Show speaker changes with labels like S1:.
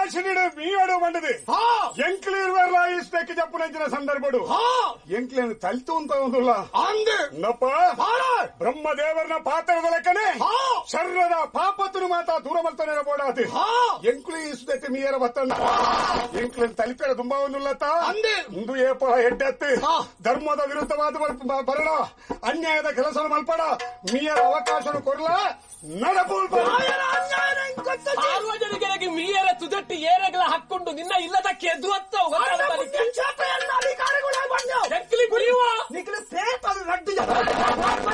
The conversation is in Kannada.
S1: ಅವಕಾಶನಿಡು ಮೀಯಡು ಬಂಡದು
S2: ಹಾ
S1: ಎಂಕ್ಲೀರ್ ವೆರ್ಲ ಇಷ್ಟಕ್ಕೆ ಜಪ್ಪುನಂಚಿನ ಸಂದರ್ಭಡು
S2: ಹಾ
S1: ಎಂಕ್ಲೇನು ತಲ್ತು ಅಂತ ಒಂದುಲ್ಲ
S2: ಅಂದೆ
S1: ನಪ್ಪ
S2: ಬಾಳ
S1: ಬ್ರಹ್ಮದೇವರನ ಪಾತ್ರದ ಲೆಕ್ಕನೆ
S2: ಹಾ
S1: ಶರ್ರದ ಪಾಪತ್ತನು ಮಾತ ದೂರ ಮಲ್ತಾನೆ ಬೋಡಾತಿ
S2: ಹಾ
S1: ಎಂಕ್ಲು ಇಷ್ಟಕ್ಕೆ ಮೀಯರ ಬತ್ತಂದ ಎಂಕ್ಲೇನು ತಲಿಪೇರ ತುಂಬಾ ಒಂದುಲ್ಲತ್ತ
S2: ಅಂದೆ
S1: ಇಂದು ಏಪಳ ಹೆಡ್ಡೆತ್ತು
S2: ಹಾ.
S1: ಧರ್ಮದ ವಿರುದ್ಧವಾದ ಮಲ್ಪ- ಬ- ಬರಡ ಅನ್ಯಾಯದ ಕೆಲಸ ಮಲ್ಪಡ ಮೀಯರ ಅವಕಾಶ ಕೊರ್ಲ ನಡಪೂಲ್
S2: ರಾಯರ ಅನ್ಯಾಯನ ಹಿಂಗ್ ಗೊತ್ತಜ್ಜಿ.
S3: ಸಾರ್ವಜನಿಕರಿಗೆ ಮೀಯರ ತುದಟ್ಟಿ ಏರಗಳ ಹಾಕೊಂಡು ನಿನ್ನ ಇಲ್ಲದಕ್ಕೆ ಎದ್ದು ಹತ್ತವು
S2: ಅಣ್ಣ ಮುಖ್ಯ ಕ್ಷೇತ್ರ ಎಲ್ಲ ಅಧಿಕಾರಿಗಳೇ ಬಂದು
S3: ಎಂಕ್ಲಿ ಕುಡಿಯುವ
S2: ನಿಖಿಲ ಪೇಟಲು ರಡ್ಡಿ